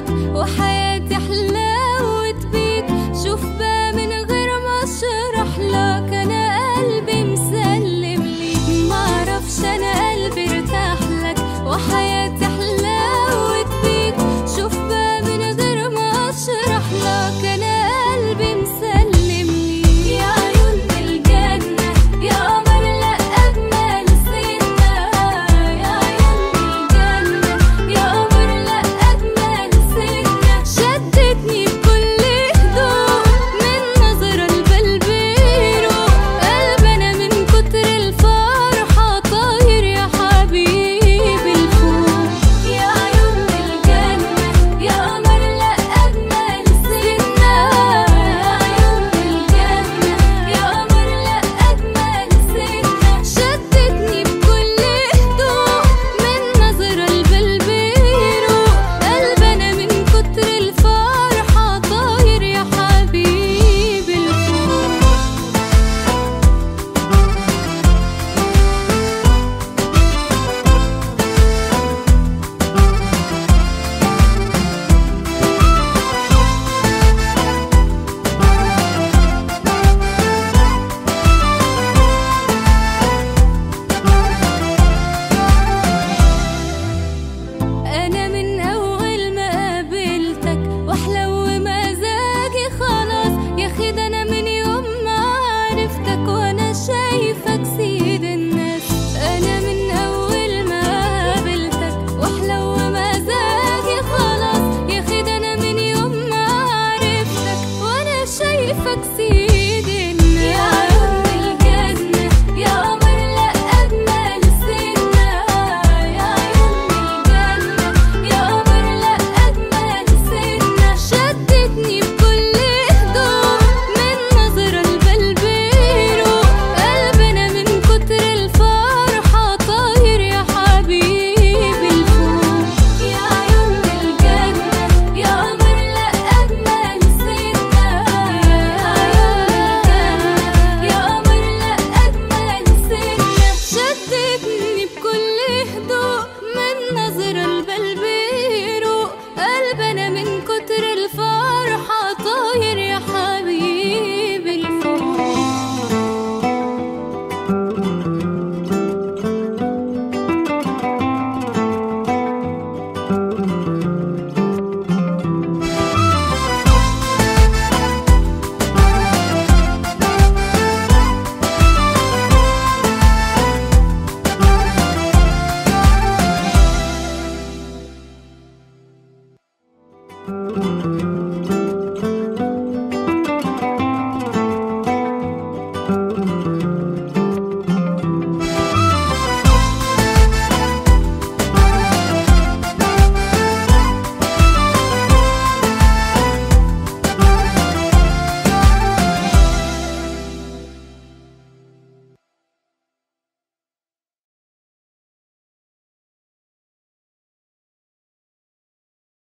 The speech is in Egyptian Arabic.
لك وحياتي حلاوة بيك شوف بقى من غير ما اشرح لك انا قلبي مسلم ليك معرفش انا قلبي ارتاح لك وحياتي حلاوة بيك شوف بقى من غير ما اشرح لك انا قلبي مسلم ليك يا عيون الجنة يا قمر لا اجمل سنة يا عيون الجنة يا قمر لا اجمل سنة شدتني بكل هدوء من نظرة البلبيرو قلب انا من كتر الفرحة طاير يا حبيبي الفوق يا عيون الجنة يا قمر لا أجمل سنة يا عيون الجنة يا قمر لا أجمل سنة شدتني بكل هدوء من نظرة البلبيرو قلب أنا من كتر الفرحة طاير يا حبيبي الفوق انا من اول ما قابلتك واحلى ومزاجي خلاص يا اخي ده انا من يوم ما عرفتك وانا شايفك سيد الناس انا من اول ما قابلتك واحلى ومزاجي خلاص يا اخي ده انا من يوم ما عرفتك وانا شايفك سيد الناس يا عيون الجنة يا قمر لا أجمل سنة يا عيون الجنة يا قمر لا أجمل سنة شدتني بكل هدوء من نظرة البلبيرو قلب أنا من كتر الفرحة طاير يا حبيبي الفوق يا عيون الجنة يا قمر لا أجمل سنة يا عيون الجنة يا قمر لا أجمل سنة شدتني بكل هدوء من نظرة البلبيرو قلب أنا من كتر الفرحة طاير يا حبيبي الفوق thank you